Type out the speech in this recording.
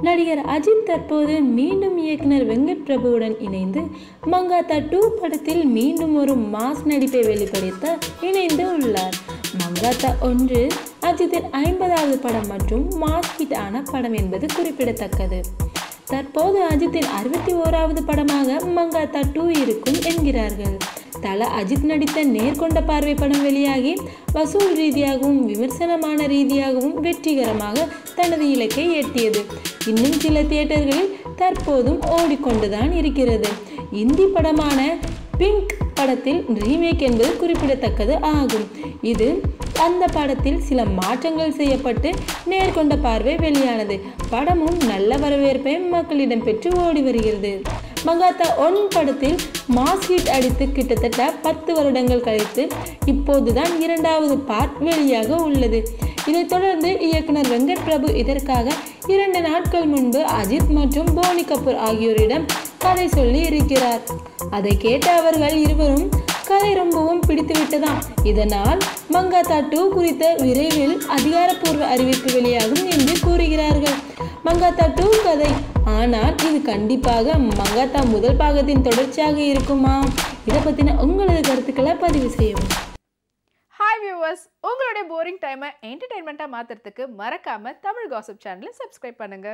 நடிகர் அஜித் தற்போது மீண்டும் இயக்குனர் வெங்கட் பிரபுவுடன் இணைந்து மங்காத்தா டூ படத்தில் மீண்டும் ஒரு மாஸ் நடிப்பை வெளிப்படுத்த இணைந்து உள்ளார் மங்காத்தா ஒன்று அஜித்தின் ஐம்பதாவது படம் மற்றும் மாஸ் ஹிட் ஆன படம் என்பது குறிப்பிடத்தக்கது தற்போது அஜித்தின் அறுபத்தி ஓராவது படமாக மங்காத்தா டூ இருக்கும் என்கிறார்கள் தல அஜித் நடித்த நேர்கொண்ட பார்வை படம் வெளியாகி வசூல் ரீதியாகவும் விமர்சனமான ரீதியாகவும் வெற்றிகரமாக தனது இலக்கை எட்டியது இன்னும் சில தியேட்டர்களில் தற்போதும் ஓடிக்கொண்டுதான் இருக்கிறது இந்தி படமான பிங்க் படத்தில் ரீமேக் என்பது குறிப்பிடத்தக்கது ஆகும் இது அந்த படத்தில் சில மாற்றங்கள் செய்யப்பட்டு நேர்கொண்ட பார்வை வெளியானது படமும் நல்ல வரவேற்பை மக்களிடம் பெற்று ஓடி வருகிறது மங்காத்தா ஒன் படத்தில் மாஸ் ஹிட் அடித்து கிட்டத்தட்ட பத்து வருடங்கள் கழித்து இப்போதுதான் இரண்டாவது பார்ட் வெளியாக உள்ளது இதைத் தொடர்ந்து இயக்குனர் வெங்கட் பிரபு இதற்காக இரண்டு நாட்கள் முன்பு அஜித் மற்றும் போனி கபூர் ஆகியோரிடம் கதை சொல்லி இருக்கிறார் அதை கேட்ட அவர்கள் இருவரும் கதை ரொம்பவும் பிடித்து விட்டதாம் இதனால் மங்காத்தா டூ குறித்த விரைவில் அதிகாரப்பூர்வ அறிவிப்பு வெளியாகும் என்று கூறுகிறார்கள் மங்காத்தா டூ கதை ஆனால் இது கண்டிப்பாக மங்காத்தா முதல் பாகத்தின் தொடர்ச்சியாக இருக்குமா இதை பற்றின உங்களது கருத்துக்களை பதிவு செய்யவும் ஹாய் வியூவர்ஸ் உங்களுடைய போரிங் டைமை என்டர்டைன்மெண்ட்டாக மாற்றுறதுக்கு மறக்காமல் தமிழ் காசிப் சேனலை சப்ஸ்கிரைப் பண்ணுங்கள்